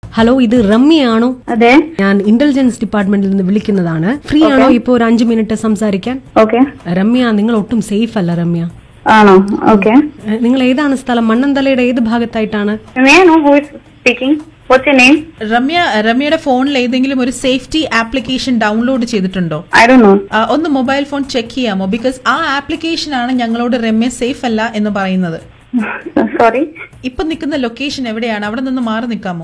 Hello ഇത് റമ്യയാണോ അതെ ഞാൻ ഇന്റലിജൻസ് ഡിപ്പാർട്ട്മെന്റിൽ നിന്ന് വിളിക്കുന്നതാണ് ഫ്രീ ആണോ ഇപ്പോ ഒരു അഞ്ചു മിനിറ്റ് സംസാരിക്കാൻ ഓക്കെ രമ്യ നിങ്ങൾ ഒട്ടും സേഫ് അല്ല രമ്യ ആണോ ഓക്കെ ഏ, നിങ്ങൾ ഏതാണ് സ്ഥലം മണ്ണന്തലയുടെ ഏത് ഭാഗത്തായിട്ടാണ് may know who is speaking what's your name Ramya രമ്യയുടെ ഫോണിൽ ഏതെങ്കിലും ഒരു സേഫ്റ്റി ആപ്ലിക്കേഷൻ ഡൗൺലോഡ് ചെയ്തിട്ടുണ്ടോ ഐ ഡോ നോ ആ, ഒന്ന് മൊബൈൽ ഫോൺ ചെക്ക് ചെയ്യാമോ ബിക്കോസ് ആ ആപ്ലിക്കേഷൻ ആണ് ഞങ്ങളോട് രമ്യ സേഫ് അല്ല എന്ന് പറയുന്നത് സോറി ഇപ്പൊ നിൽക്കുന്ന ലൊക്കേഷൻ എവിടെയാണ് അവിടെ നിന്ന് മാറി നിൽക്കാമോ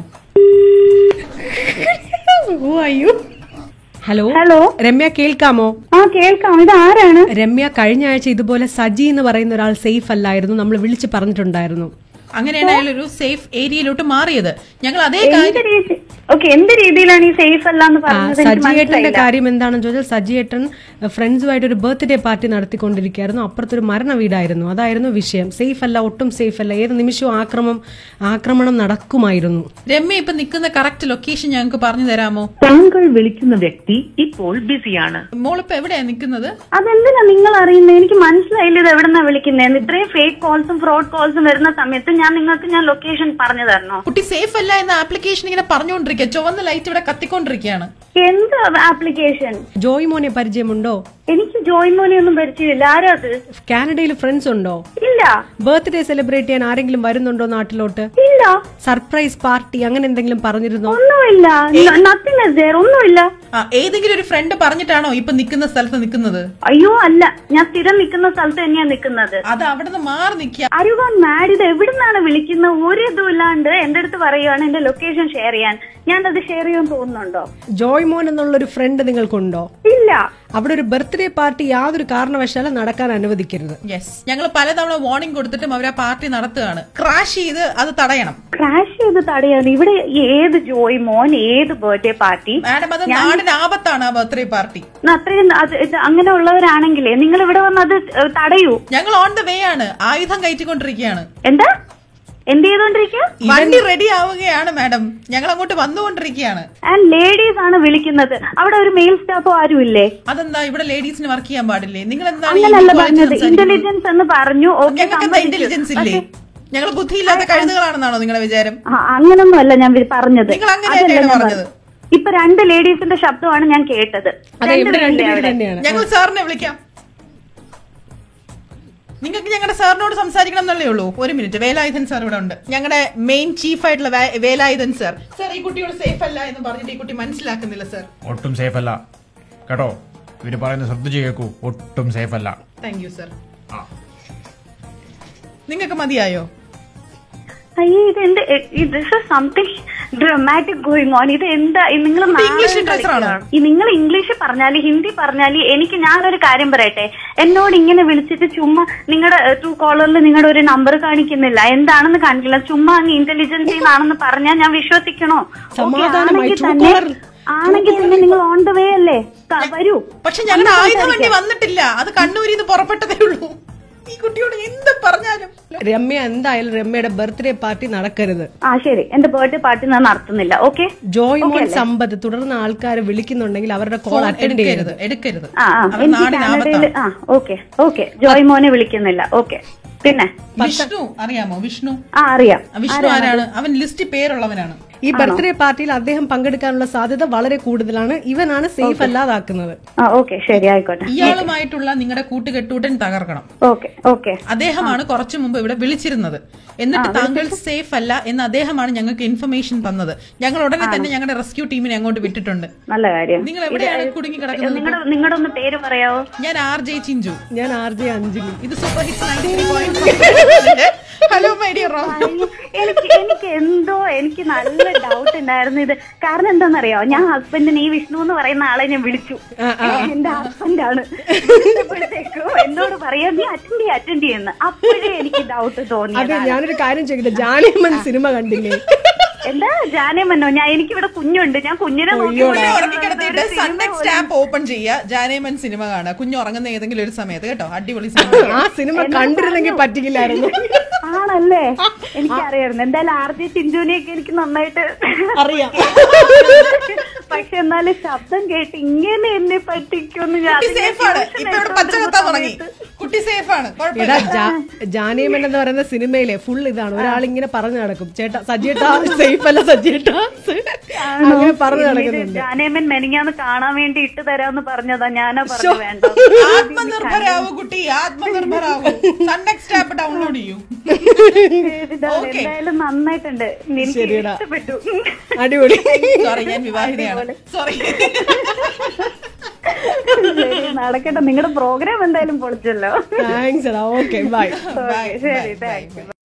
ഹലോ ഹലോ രമ്യ കേൾക്കാമോ ആ കേൾക്കാം ഇത് ആരാണ് രമ്യ കഴിഞ്ഞ ആഴ്ച ഇതുപോലെ സജി എന്ന് പറയുന്ന ഒരാൾ സേഫ് അല്ലായിരുന്നു നമ്മൾ വിളിച്ച് പറഞ്ഞിട്ടുണ്ടായിരുന്നു അങ്ങനെയാണ് അയാൾ ഒരു സേഫ് ഏരിയയിലോട്ട് മാറിയത് ഞങ്ങൾ അതേ എന്ത് കാര്യം രീതി ഓക്കെ എന്ത് രീതിയിലാണ് ഈ സേഫ് അല്ല എന്ന് ആ, പറഞ്ഞത് എനിക്ക് സജിയേട്ടന്റെ മനസ്സിലായില്ല കാര്യം എന്താണെന്ന് ചോദിച്ചാൽ സജിയേട്ടൻ ഫ്രണ്ട്സുമായിട്ട് ഒരു ബർത്ത്ഡേ പാർട്ടി നടത്തിക്കൊണ്ടിരിക്കുകയായിരുന്നു അപ്പുറത്തൊരു മരണ വീടായിരുന്നു അതായിരുന്നു വിഷയം സേഫ് അല്ല ഒട്ടും സേഫ് അല്ല ഏത് നിമിഷവും ആക്രമം ആക്രമണം നടക്കുമായിരുന്നു രമ്യ ഇപ്പൊ നിൽക്കുന്ന കറക്റ്റ് ലൊക്കേഷൻ ഞങ്ങൾക്ക് പറഞ്ഞു തരാമോ താങ്കൾ വിളിക്കുന്ന വ്യക്തി ഇപ്പോൾ ബിസിയാണ് മോളിപ്പോ എവിടെയാ നിൽക്കുന്നത് അതെന്തിനാ നിങ്ങൾ അറിയുന്നത് എനിക്ക് മനസ്സിലായില്ല ഇത് എവിടെന്നാ വിളിക്കുന്നത് ഇത്രയും ഫേക്ക് കോൾസും ഫ്രോഡ് കോൾസും വരുന്ന സമയത്ത് ഞാൻ നിങ്ങൾക്ക് ഞാൻ ലൊക്കേഷൻ പറഞ്ഞു തരണോ കുട്ടി സേഫ് അല്ല എന്ന ആപ്ലിക്കേഷൻ ഇങ്ങനെ പറഞ്ഞുകൊണ്ടിരിക്കുക ചുവന്ന ലൈറ്റ് ഇവിടെ കത്തിക്കൊണ്ടിരിക്കുകയാണ് എന്ത് ആപ്ലിക്കേഷൻ ജോയ് മോനെ പരിചയമുണ്ടോ എനിക്ക് ജോയിൻ മോനെ ഒന്നും പരിചയമില്ല ആരാ അത് കാനഡയിൽ ഫ്രണ്ട്സ് ഉണ്ടോ ഇല്ല ബർത്ത്ഡേ സെലിബ്രേറ്റ് ചെയ്യാൻ ആരെങ്കിലും വരുന്നുണ്ടോ നാട്ടിലോട്ട് ഇല്ല സർപ്രൈസ് പാർട്ടി അങ്ങനെ എന്തെങ്കിലും പറഞ്ഞിരുന്നോ ഒന്നുമില്ല നത്തിങ് ഇസ് there ഒന്നുമില്ല ആ ഏതെങ്കിലും ഒരു ഫ്രണ്ട് പറഞ്ഞിട്ടാണോ ഇപ്പൊ നിൽക്കുന്ന സ്ഥലത്ത് നിൽക്കുന്നത് അയ്യോ അല്ല ഞാൻ സ്ഥിരം നിൽക്കുന്ന സ്ഥലത്ത് തന്നെയാ നിൽക്കുന്നത് അത് അവിടെ നിന്ന് മാറി നിൽക്കുക അരുവാൻ മാഡ് ഇത് എവിടുന്നാണ് വിളിക്കുന്നത് ഒരു ഇതും ഇല്ലാണ്ട് എന്റെ അടുത്ത് പറയുകയാണ് എന്റെ ലൊക്കേഷൻ ഷെയർ ചെയ്യാൻ ഞാൻ അത് ഷെയർ ചെയ്യാൻ തോന്നുന്നുണ്ടോ ജോയ് മോൻ എന്നുള്ള ഒരു ഫ്രണ്ട് നിങ്ങൾക്കുണ്ടോ ഇല്ല അവിടെ ഒരു ബർത്ത്ഡേ പാർട്ടി യാതൊരു കാരണവശാലും നടക്കാൻ അനുവദിക്കരുത് യെസ് ഞങ്ങൾ പലതവണ വാർണിംഗ് കൊടുത്തിട്ടും അവർ ആ പാർട്ടി നടത്തുകയാണ് ക്രാഷ് ചെയ്ത് അത് തടയണം ക്രാഷ് ചെയ്ത് തടയാൻ ഇവിടെ ഏത് ജോയ് മോൻ ഏത് ബർത്ത്ഡേ പാർട്ടി മാഡം അത് നാടിന് ആപത്താണ് ആ ബർത്ത്ഡേ പാർട്ടി അത്രയും അത് ഇത് അങ്ങനെ ഉള്ളവരാണെങ്കിലേ നിങ്ങൾ ഇവിടെ വന്ന് അത് ഏഹ്, തടയൂ ഞങ്ങൾ ഓൺ ദ വേ ആണ് ആയുധം കയറ്റിക്കൊണ്ടിരിക്കുകയാണ് എന്താ എന്ത് ചെയ്തോണ്ടിരിക്കുക വണ്ടി റെഡി ആവുകയാണ് മാഡം ഞങ്ങൾ അങ്ങോട്ട് വന്നുകൊണ്ടിരിക്കുകയാണ് ആൻഡ് ലേഡീസ് ആണ് വിളിക്കുന്നത് അവിടെ ഒരു മെയിൽ സ്റ്റാഫോ ആരും ഇല്ലേ അതെന്താ ഇവിടെ ലേഡീസിന് വർക്ക് ചെയ്യാൻ പാടില്ലേ നിങ്ങൾ എന്താണ് ഈ അങ്ങനല്ല equality പറഞ്ഞത് സംസാരിക്കുന്നത്? ഇന്റലിജൻസ് എന്ന് പറഞ്ഞു ഓക്കെ ഞങ്ങൾക്ക് എന്താ ഇന്റലിജൻസ് ഇല്ലേ ഞങ്ങൾ ബുദ്ധിയില്ലാത്ത കഴുതുകളാണെന്നാണോ നിങ്ങളുടെ വിചാരം അങ്ങനൊന്നും അല്ല ഞാൻ വി- പറഞ്ഞത് നിങ്ങൾ അങ്ങനെ അതല്ല തന്നെയാണ് ഞാൻ പറഞ്ഞത്. പറഞ്ഞത്. ഇപ്പൊ രണ്ട് ലേഡീസിന്റെ ശബ്ദമാണ് ഞാൻ കേട്ടത് അതെ ഇവിടെ രണ്ടുപേരില്ലേ രണ്ടുപേര് അവിടെ? തന്നെയാണ് ഞങ്ങൾ സാറിനെ വിളിക്കാം നിങ്ങൾക്ക് ഞങ്ങളുടെ സാറിനോട് സംസാരിക്കണം എന്നല്ലേ ഉള്ളൂ ഒരു മിനിറ്റ് വേലായുധൻ സാർ ഇവിടെ ഉണ്ട് ഞങ്ങളുടെ മെയിൻ ചീഫ് ആയിട്ടുള്ള വേ- വേലായുധൻ സാർ സാർ ഈ കുട്ടിയോട് സേഫ് അല്ല എന്ന് പറഞ്ഞിട്ട് ഈ കുട്ടി മനസ്സിലാക്കുന്നില്ല സാർ ഒട്ടും സേഫ് അല്ല കേട്ടോ ഇവര് പറയുന്നത് ശ്രദ്ധിച്ചു കേൾക്കൂ ഒട്ടും സേഫ് അല്ല താങ്ക് യു സാർ ആ നിങ്ങൾക്ക് മതിയായോ അയ്യേ ഇത് എന്ത് this is something dramatic going on ഇത് എന്താ നിങ്ങൾ ഇത് ഇംഗ്ലീഷ് ഡ്രസ്സർ ആണോ? ഈ നിങ്ങൾ ഇംഗ്ലീഷ് പറഞ്ഞാല് ഹിന്ദി പറഞ്ഞാല് എനിക്ക് ഞാനൊരു കാര്യം പറയട്ടെ എന്നോട് ഇങ്ങനെ വിളിച്ചിട്ട് ചുമ്മാ നിങ്ങളുടെ ട്രൂ കോളറിൽ നിങ്ങളുടെ ഒരു നമ്പർ കാണിക്കുന്നില്ല എന്താണെന്ന് കാണിക്കില്ല ചുമ്മാ അങ്ങ് ഇന്റലിജൻസ് ആണെന്ന് പറഞ്ഞാൽ ഞാൻ വിശ്വസിക്കണോ Okay, സമാധാനമായി ആണെങ്കിൽ True തന്നെ caller- ആണെങ്കിൽ തന്നെ നിങ്ങൾ ഓൺ ദ വേ അല്ലേ ക- വരൂ പക്ഷെ ഞങ്ങളുടെ ആയുധ വണ്ടി വന്നിട്ടില്ല അത് കണ്ണൂരിൽ നിന്ന് പുറപ്പെട്ടതേ ഉള്ളൂ ഈ കുട്ടിയോട് എന്ത് പറഞ്ഞാലും രമ്യ എന്തായാലും രമ്യയുടെ ബർത്ത്ഡേ പാർട്ടി നടക്കരുത് ആ ശരി എന്റെ ബർത്ത്ഡേ പാർട്ടി ഞാൻ നടത്തുന്നില്ല ഓക്കെ ജോയ് മോൻ സമ്പത്ത് തുടർന്ന് ആൾക്കാർ വിളിക്കുന്നുണ്ടെങ്കിൽ അവരുടെ കോൾ അറ്റൻഡ് എടുക്കരുത് ചെയ്യരുത് എടുക്കരുത് ആ ആ അവർ എനിക്ക് നാടിന് കാനഡയില് ആപത്താണ് ആ ഓക്കെ ഓക്കെ ജോയ് മോനെ വിളിക്കുന്നില്ല ഓക്കെ പിന്നെ വിഷ്ണു അറിയാമോ വിഷ്ണു ആ അറിയാം ആ, വിഷ്ണു ആരാണ് അവൻ ലിസ്റ്റ് പേരുള്ളവനാണ് ഈ ബർത്ത്ഡേ പാർട്ടിയിൽ അദ്ദേഹം പങ്കെടുക്കാനുള്ള സാധ്യത വളരെ കൂടുതലാണ് ഇവനാണ് സേഫ് അല്ലാതാക്കുന്നത് ആ ഓക്കെ ശരി ആയിക്കോട്ടെ ഇയാളുമായിട്ടുള്ള നിങ്ങളുടെ കൂട്ടുകെട്ടൂട്ടൻ തകർക്കണം ഓക്കെ ഓക്കെ അദ്ദേഹമാണ് കുറച്ചു മുമ്പ് ഇവിടെ വിളിച്ചിരുന്നത് എന്നിട്ട് താങ്കൾ സേഫ് അല്ല എന്ന് അദ്ദേഹമാണ് ഞങ്ങൾക്ക് ഇൻഫർമേഷൻ തന്നത് ഞങ്ങൾ ഉടനെ തന്നെ ഞങ്ങളുടെ റെസ്ക്യൂ ടീമിനെ അങ്ങോട്ട് വിട്ടിട്ടുണ്ട് നല്ല കാര്യം നിങ്ങൾ എവിടെയാണ് കുടുങ്ങി കിടക്കുന്നത് നിങ്ങളുടെ നിങ്ങളുടെ ഒന്ന് പേര് പറയാവോ ഞാൻ ആർ ജെ ചിഞ്ചു ഞാൻ ആർ ജെ അഞ്ജലി ഇത് super hits hello my dear റോം എനിക്ക് എനിക്ക് എന്തോ എനിക്ക് നല്ല ഡൗട്ട് ഉണ്ടായിരുന്നു ഇത് കാരണം എന്താണെന്നറിയോ ഞാൻ ഹസ്ബൻഡിനെ ഈ വിഷ്ണു എന്ന് പറയുന്ന ആളെ ഞാൻ വിളിച്ചു എന്റെ ഹസ്ബൻഡാണ് വിളിച്ചപ്പോഴത്തേക്കും എന്നോട് പറയാ നീ അറ്റൻഡ് ചെയ്യ അറ്റൻഡ് ചെയ്യുന്ന അപ്പോഴേ എനിക്ക് ഡൗട്ട് തോന്നി അതെ ഞാനൊരു കാര്യം ചോദിക്കട്ടെ ജാനിയമ്മൻ സിനിമ കണ്ടില്ലേ എന്താ ജാനേമന്നോ ഞാൻ എനിക്കിവിടെ കുഞ്ഞുണ്ട് ഞാൻ കുഞ്ഞിനെ നോക്കി കുഞ്ഞിനെ ഉറക്കി കിടത്തിയിട്ട് സൺനെക്സ്റ്റ് ആപ്പ് ഓപ്പൺ ചെയ്യുക ജാനേമൻ സിനിമ കാണുക കുഞ്ഞ് ഉറങ്ങുന്ന ഏതെങ്കിലും ഒരു സമയത്ത് കേട്ടോ അടിപൊളി സിനിമ ആ സിനിമ കണ്ടിരുന്നെങ്കിൽ പറ്റിക്കില്ലായിരുന്നു ആണല്ലേ എനിക്കറിയായിരുന്നു എന്തായാലും ആർ ജെ ചിഞ്ചുവിനെയൊക്കെ എനിക്ക് നന്നായിട്ട് അറിയാം പക്ഷെ എന്നാലും ശബ്ദം കേട്ട് ഇങ്ങനെ എന്നെ പറ്റിക്കുമെന്ന് ഞാൻ കുട്ടി സേഫ് ആണ് ഇപ്പൊ ഇവിടെ പച്ച കത്താൻ തുടങ്ങി കുട്ടി സേഫ് ആണ് എടാ കുഴപ്പമില്ല ജാ- ജാനേമൻ എന്ന് പറയുന്ന സിനിമയിലെ ഫുൾ ഇതാണ് ഒരാൾ ഇങ്ങനെ പറഞ്ഞു നടക്കും ചേട്ടാ സജിയേട്ടാ സേഫ് അല്ല സജിയേട്ടാ അങ്ങനെ പറഞ്ഞു നടക്കുന്നുണ്ട് ജാനേമൻ മെനിങ്ങാന്ന് കാണാൻ വേണ്ടി ഇട്ട് തരാന്ന് പറഞ്ഞതാ ഞാനാ പറഞ്ഞു വേണ്ട ആത്മനിർഭരാവൂ കുട്ടി ആത്മനിർഭരാവൂ സൺനെക്സ്റ്റ് ആപ്പ് ഡൗൺലോഡ് ചെയ്യൂ Okay. എന്തായാലും നന്നായിട്ടുണ്ട് എനിക്ക് ശരിയെടാ. ഇഷ്ടപ്പെട്ടു അടിപൊളി സോറി ഞാൻ വിവാഹിതയാണ് സോറി ശരി നടക്കട്ടെ നിങ്ങളുടെ പ്രോഗ്രാം എന്തായാലും പൊളിച്ചല്ലോ താങ്ക്സ് എടാ ഓക്കെ ബൈ Okay, ശരി താങ്ക് യു